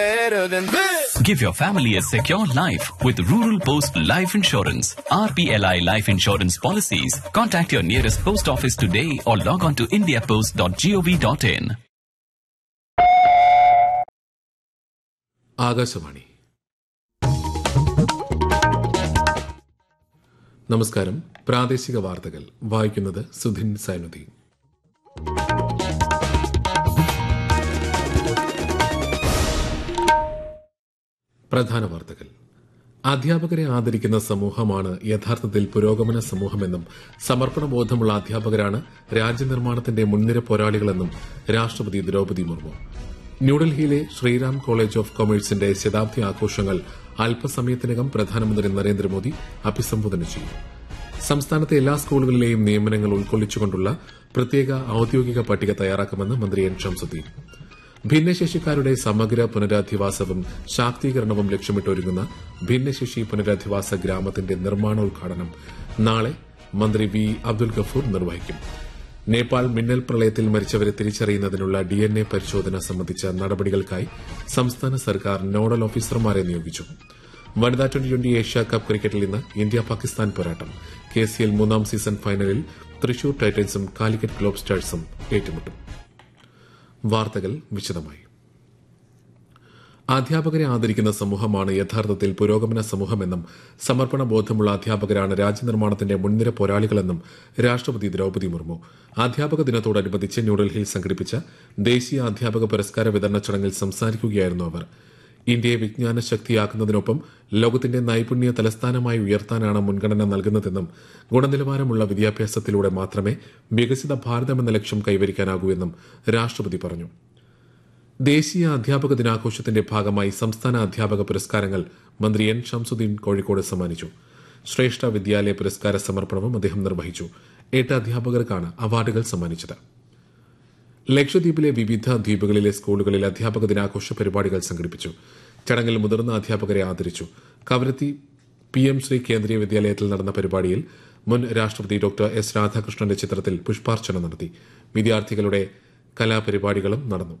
better than this. Give your family a secure life with Rural Post Life Insurance. RPLI Life Insurance policies. Contact your nearest post office today or log on to indiapost.gov.in. Akashvani നമസ്കാരം പ്രാദേശിക വാർത്തകൾ വായിക്കുന്നത് സുധിൻ സൈനുദ്ദീൻ പ്രധാന വാർത്തകൾ അധ്യാപകരെ ആദരിക്കുന്ന സമൂഹമാണ് യഥാർത്ഥത്തിൽ പുരോഗമന സമൂഹമെന്നും സമർപ്പണ ബോധമുള്ള അധ്യാപകരാണ് രാജ്യനിർമ്മാണത്തിന്റെ മുൻനിര പോരാളികളെന്നും രാഷ്ട്രപതി ദ്രൌപദി മുർമു ന്യൂഡൽഹിയിലെ ശ്രീറാം കോളേജ് ഓഫ് കൊമേഴ്സിന്റെ ശതാബ്ദി ആഘോഷങ്ങൾ അല്പസമയത്തിനകം പ്രധാനമന്ത്രി നരേന്ദ്രമോദി അഭിസംബോധന ചെയ്യും സംസ്ഥാനത്തെ എല്ലാ സ്കൂളുകളിലെയും നിയമനങ്ങൾ ഉൾക്കൊള്ളിച്ചുകൊണ്ടുള്ള പ്രത്യേക ഔദ്യോഗിക പട്ടിക തയ്യാറാക്കുമെന്ന് മന്ത്രി എൻ ഷംസുദ്ദീൻ ഭിന്നശേഷിക്കാരുടെ സമഗ്ര പുനരധിവാസവും ശാക്തീകരണവും ലക്ഷ്യമിട്ടൊരുങ്ങുന്ന ഭിന്നശേഷി പുനരധിവാസ ഗ്രാമത്തിന്റെ നിർമ്മാണോദ്ഘാടനം നാളെ മന്ത്രി വി അബ്ദുൽ ഗഫൂർ നിർവഹിക്കും നേപ്പാൾ മിന്നൽ പ്രളയത്തിൽ മരിച്ചവരെ തിരിച്ചറിയുന്നതിനുള്ള ഡിഎൻഎ പരിശോധന സംബന്ധിച്ച നടപടികൾക്കായി സംസ്ഥാന സർക്കാർ നോഡൽ ഓഫീസർമാരെ നിയോഗിച്ചു വനിതാ ട്വന്റി ട്വന്റി ഏഷ്യ കപ്പ് ക്രിക്കറ്റിൽ ഇന്ന് ഇന്ത്യ പാകിസ്ഥാൻ പോരാട്ടം കെ സി എൽ മൂന്നാം സീസൺ ഫൈനലിൽ തൃശൂർ ടൈറ്റൻസും കാലിക്കറ്റ് ഗ്ലോബ് സ്റ്റാർസും ഏറ്റുമുട്ടും വാർത്തകൾ വിശദമായി അധ്യാപകരെ ആദരിക്കുന്ന സമൂഹമാണ് യഥാർത്ഥത്തിൽ പുരോഗമന സമൂഹമെന്നും സമർപ്പണ ബോധമുള്ള അധ്യാപകരാണ് രാജ്യനിർമ്മാണത്തിന്റെ മുൻനിര പോരാളികളെന്നും രാഷ്ട്രപതി ദ്രൌപദി മുർമു അധ്യാപക ദിനത്തോടനുബന്ധിച്ച് ന്യൂഡൽഹിയിൽ സംഘടിപ്പിച്ച ദേശീയ അധ്യാപക പുരസ്കാര വിതരണ ചടങ്ങിൽ സംസാരിക്കുകയായിരുന്നു അവർ ഇന്ത്യയെ വിജ്ഞാന ശക്തിയാക്കുന്നതിനൊപ്പം ലോകത്തിന്റെ നൈപുണ്യ തലസ്ഥാനമായി ഉയർത്താനാണ് മുൻഗണന നൽകുന്നതെന്നും ഗുണനിലവാരമുള്ള വിദ്യാഭ്യാസത്തിലൂടെ മാത്രമേ വികസിത ഭാരതമെന്ന ലക്ഷ്യം കൈവരിക്കാനാകൂ എന്നും രാഷ്ട്രപതി പറഞ്ഞു ദേശീയ അധ്യാപക ദിനാഘോഷത്തിന്റെ ഭാഗമായി സംസ്ഥാന അധ്യാപക പുരസ്കാരങ്ങൾ മന്ത്രി എൻ ഷംസുദ്ദീൻ കോഴിക്കോട് സമ്മാനിച്ചു ശ്രേഷ്ഠ വിദ്യാലയ പുരസ്കാര സമർപ്പണവും അദ്ദേഹം നിർവഹിച്ചു എട്ട് അധ്യാപകർക്കാണ് അവാർഡുകൾ സമ്മാനിച്ചത് ലക്ഷദ്വീപിലെ വിവിധ ദ്വീപുകളിലെ സ്കൂളുകളിൽ അധ്യാപക ദിനാഘോഷ പരിപാടികൾ സംഘടിപ്പിച്ചു ചടങ്ങിൽ മുതിർന്ന അധ്യാപകരെ ആദരിച്ചു കവരത്തി പി എം ശ്രീ കേന്ദ്രീയ വിദ്യാലയത്തിൽ നടന്ന പരിപാടിയിൽ മുൻ രാഷ്ട്രപതി ഡോക്ടർ എസ് രാധാകൃഷ്ണന്റെ ചിത്രത്തിൽ പുഷ്പാർച്ചന നടത്തി വിദ്യാർത്ഥികളുടെ കലാപരിപാടികളും നടന്നു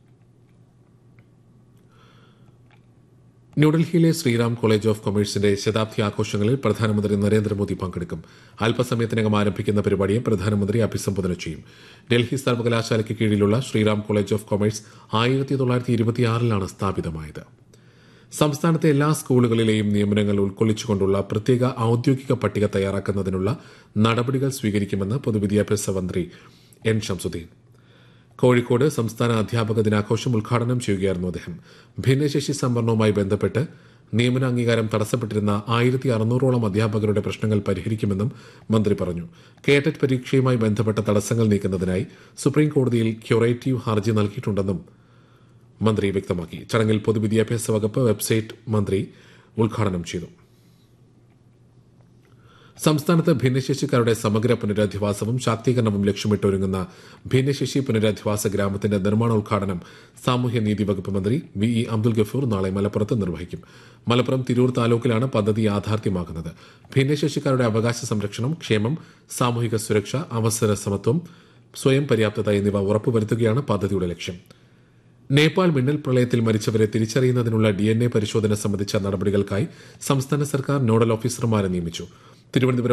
ന്യൂഡൽഹിയിലെ ശ്രീറാം കോളേജ് ഓഫ് കൊമേഴ്സിന്റെ ശതാബ്ദി ആഘോഷങ്ങളിൽ പ്രധാനമന്ത്രി നരേന്ദ്രമോദി പങ്കെടുക്കും അല്പസമയത്തിനകം ആരംഭിക്കുന്ന പരിപാടിയെ പ്രധാനമന്ത്രി അഭിസംബോധന ചെയ്യും ഡൽഹി സർവകലാശാലയ്ക്ക് കീഴിലുള്ള ശ്രീറാം കോളേജ് ഓഫ് കൊമേഴ്സ് ആയിരത്തി തൊള്ളായിരത്തി ഇരുപത്തിയാറിലാണ് സ്ഥാപിതമായത് സംസ്ഥാനത്തെ എല്ലാ സ്കൂളുകളിലെയും നിയമനങ്ങൾ ഉൾക്കൊള്ളിച്ചുകൊണ്ടുള്ള പ്രത്യേക ഔദ്യോഗിക പട്ടിക തയ്യാറാക്കുന്നതിനുള്ള നടപടികൾ സ്വീകരിക്കുമെന്ന് പൊതുവിദ്യാഭ്യാസ മന്ത്രി എൻ ഷംസുദ്ദീൻ കോഴിക്കോട് സംസ്ഥാന അധ്യാപക ദിനാഘോഷം ഉദ്ഘാടനം ചെയ്യുകയായിരുന്നു അദ്ദേഹം ഭിന്നശേഷി സംവരണവുമായി ബന്ധപ്പെട്ട് നിയമന അംഗീകാരം തടസ്സപ്പെട്ടിരുന്ന ആയിരത്തി അറുന്നൂറോളം അധ്യാപകരുടെ പ്രശ്നങ്ങൾ പരിഹരിക്കുമെന്നും മന്ത്രി പറഞ്ഞു കേട്ടറ്റ് പരീക്ഷയുമായി ബന്ധപ്പെട്ട തടസ്സങ്ങൾ നീക്കുന്നതിനായി സുപ്രീം കോടതിയിൽ ക്യൂറേറ്റീവ് ഹർജി നൽകിയിട്ടുണ്ടെന്നും മന്ത്രി വ്യക്തമാക്കി ചടങ്ങിൽ പൊതുവിദ്യാഭ്യാസ വകുപ്പ് വെബ്സൈറ്റ് മന്ത്രി ഉദ്ഘാടനം ചെയ്തു സംസ്ഥാനത്ത് ഭിന്നശേഷിക്കാരുടെ സമഗ്ര പുനരധിവാസവും ശാക്തീകരണവും ലക്ഷ്യമിട്ടൊരുങ്ങുന്ന ഭിന്നശേഷി പുനരധിവാസ ഗ്രാമത്തിന്റെ നിർമ്മാണോദ്ഘാടനം സാമൂഹ്യനീതി വകുപ്പ് മന്ത്രി വി ഇ അബ്ദുൽ ഗഫൂർ നാളെ മലപ്പുറത്ത് നിർവഹിക്കും മലപ്പുറം തിരൂർ താലൂക്കിലാണ് പദ്ധതി യാഥാർത്ഥ്യമാക്കുന്നത് ഭിന്നശേഷിക്കാരുടെ അവകാശ സംരക്ഷണം ക്ഷേമം സാമൂഹിക സുരക്ഷ അവസര സമത്വം സ്വയം പര്യാപ്തത എന്നിവ ഉറപ്പുവരുത്തുകയാണ് പദ്ധതിയുടെ ലക്ഷ്യം നേപ്പാൾ മിന്നൽ പ്രളയത്തിൽ മരിച്ചവരെ തിരിച്ചറിയുന്നതിനുള്ള ഡിഎൻഎ പരിശോധന സംബന്ധിച്ച നടപടികൾക്കായി സംസ്ഥാന സർക്കാർ നോഡൽ ഓഫീസർമാരെ നിയമിച്ചു തിരുവനന്തപുരം